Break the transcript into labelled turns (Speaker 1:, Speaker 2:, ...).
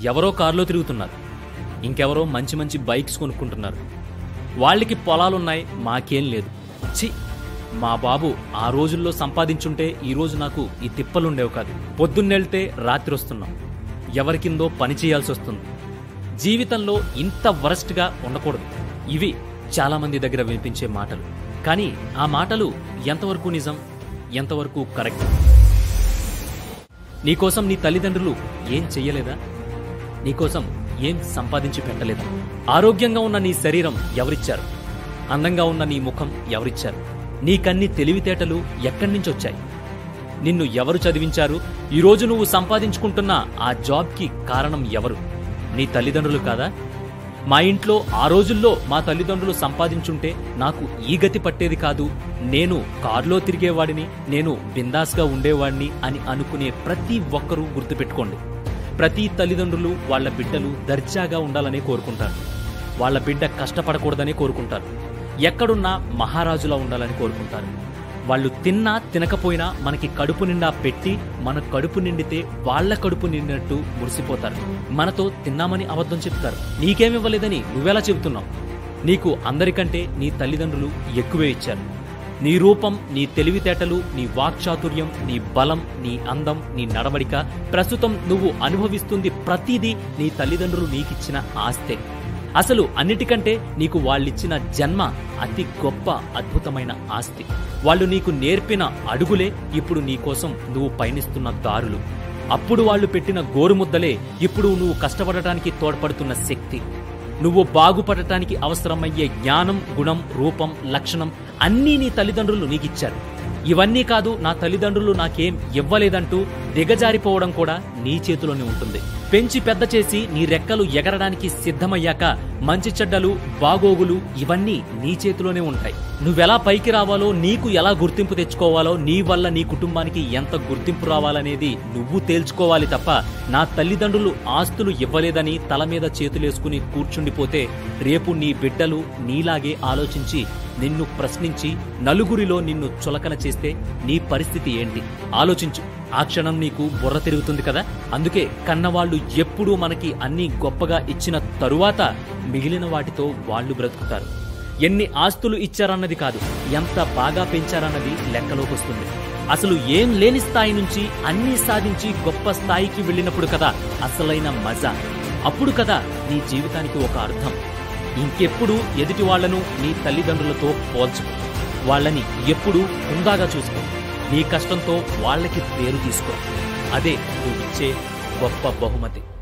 Speaker 1: ఎవరో కారులో తిరుగుతున్నారు ఇంకెవరో మంచి మంచి బైక్స్ కొనుక్కుంటున్నారు వాళ్ళకి పొలాలున్నాయి మాకేం లేదు ఛీ మా బాబు ఆ రోజుల్లో సంపాదించుంటే ఈ రోజు నాకు ఈ తిప్పలుండేవి కాదు పొద్దున్నెళ్తే రాత్రి వస్తున్నాం ఎవరికిందో పని చేయాల్సి వస్తుంది జీవితంలో ఇంత వరస్ట్గా ఉండకూడదు ఇవి చాలామంది దగ్గర వినిపించే మాటలు కానీ ఆ మాటలు ఎంతవరకు నిజం ఎంతవరకు కరెక్ట్ నీకోసం నీ తల్లిదండ్రులు ఏం చెయ్యలేదా నీకోసం ఏం సంపాదించి పెట్టలేదా ఆరోగ్యంగా ఉన్న నీ శరీరం ఎవరిచ్చారు అందంగా ఉన్న నీ ముఖం ఎవరిచ్చారు నీకన్ని తెలివితేటలు ఎక్కడి నుంచి వచ్చాయి నిన్ను ఎవరు చదివించారు ఈరోజు నువ్వు సంపాదించుకుంటున్న ఆ జాబ్కి కారణం ఎవరు నీ తల్లిదండ్రులు కాదా మా ఇంట్లో ఆ రోజుల్లో మా తల్లిదండ్రులు సంపాదించుంటే నాకు ఈ గతి పట్టేది కాదు నేను కారులో తిరిగేవాడిని నేను బిందాస్గా ఉండేవాడిని అని అనుకునే ప్రతి ఒక్కరూ గుర్తుపెట్టుకోండి ప్రతి తల్లిదండ్రులు వాళ్ళ బిడ్డలు దర్జాగా ఉండాలనే కోరుకుంటారు వాళ్ళ బిడ్డ కష్టపడకూడదనే కోరుకుంటారు ఎక్కడున్నా మహారాజులా ఉండాలని కోరుకుంటారు వాళ్ళు తిన్నా తినకపోయినా మనకి కడుపు నిండా పెట్టి మన కడుపు నిండితే వాళ్ళ కడుపు నిండినట్టు మురిసిపోతారు మనతో తిన్నామని అబద్ధం చెప్తారు నీకేమివ్వలేదని నువ్వెలా చెబుతున్నావు నీకు అందరికంటే నీ తల్లిదండ్రులు ఎక్కువే ఇచ్చారు నీ రూపం నీ తెలివితేటలు నీ వాక్చాతుర్యం నీ బలం నీ అందం నీ నడవడిక ప్రస్తుతం నువ్వు అనుభవిస్తుంది ప్రతిదీ నీ తల్లిదండ్రులు నీకిచ్చిన ఆస్తే అసలు అన్నిటికంటే నీకు వాళ్ళిచ్చిన జన్మ అతి గొప్ప అద్భుతమైన ఆస్తి వాళ్ళు నీకు నేర్పిన అడుగులే ఇప్పుడు నీకోసం నువ్వు పయనిస్తున్న దారులు అప్పుడు వాళ్ళు పెట్టిన గోరుముద్దలే ఇప్పుడు నువ్వు కష్టపడటానికి తోడ్పడుతున్న శక్తి నువ్వు బాగుపడటానికి అవసరమయ్యే జ్ఞానం గుణం రూపం లక్షణం అన్నీ నీ తల్లిదండ్రులు నీకిచ్చారు ఇవన్నీ కాదు నా తల్లిదండ్రులు నాకేం ఇవ్వలేదంటూ దిగజారిపోవడం కూడా నీ చేతిలోనే ఉంటుంది పెంచి పెద్ద చేసి నీ రెక్కలు ఎగరడానికి సిద్ధమయ్యాక మంచి చెడ్డలు బాగోగులు ఇవన్నీ నీ చేతిలోనే ఉంటాయి నువ్వెలా పైకి రావాలో నీకు ఎలా గుర్తింపు తెచ్చుకోవాలో నీ వల్ల నీ కుటుంబానికి ఎంత గుర్తింపు రావాలనేది నువ్వు తేల్చుకోవాలి తప్ప నా తల్లిదండ్రులు ఆస్తులు ఇవ్వలేదని తల మీద చేతులేసుకుని కూర్చుండిపోతే రేపు నీ బిడ్డలు నీలాగే ఆలోచించి నిన్ను ప్రశ్నించి నలుగురిలో నిన్ను చులకన చేస్తే నీ పరిస్థితి ఏంటి ఆలోచించు ఆ క్షణం నీకు బుర్ర తిరుగుతుంది కదా అందుకే కన్నవాళ్ళు ఎప్పుడూ మనకి అన్నీ గొప్పగా ఇచ్చిన తరువాత మిగిలిన వాటితో వాళ్ళు బ్రతుకుతారు ఎన్ని ఆస్తులు ఇచ్చారన్నది కాదు ఎంత బాగా పెంచారన్నది లెక్కలోకి వస్తుంది అసలు ఏం లేని స్థాయి నుంచి అన్నీ సాధించి గొప్ప స్థాయికి వెళ్ళినప్పుడు కదా అసలైన మజా అప్పుడు కదా నీ జీవితానికి ఒక అర్థం ఇంకెప్పుడు ఎదుటి వాళ్లను నీ తల్లిదండ్రులతో పోల్చు వాళ్ళని ఎప్పుడూ హుందాగా చూసుకో నీ కష్టంతో వాళ్ళకి పేరు తీసుకో అదే నువ్విచ్చే గొప్ప బహుమతి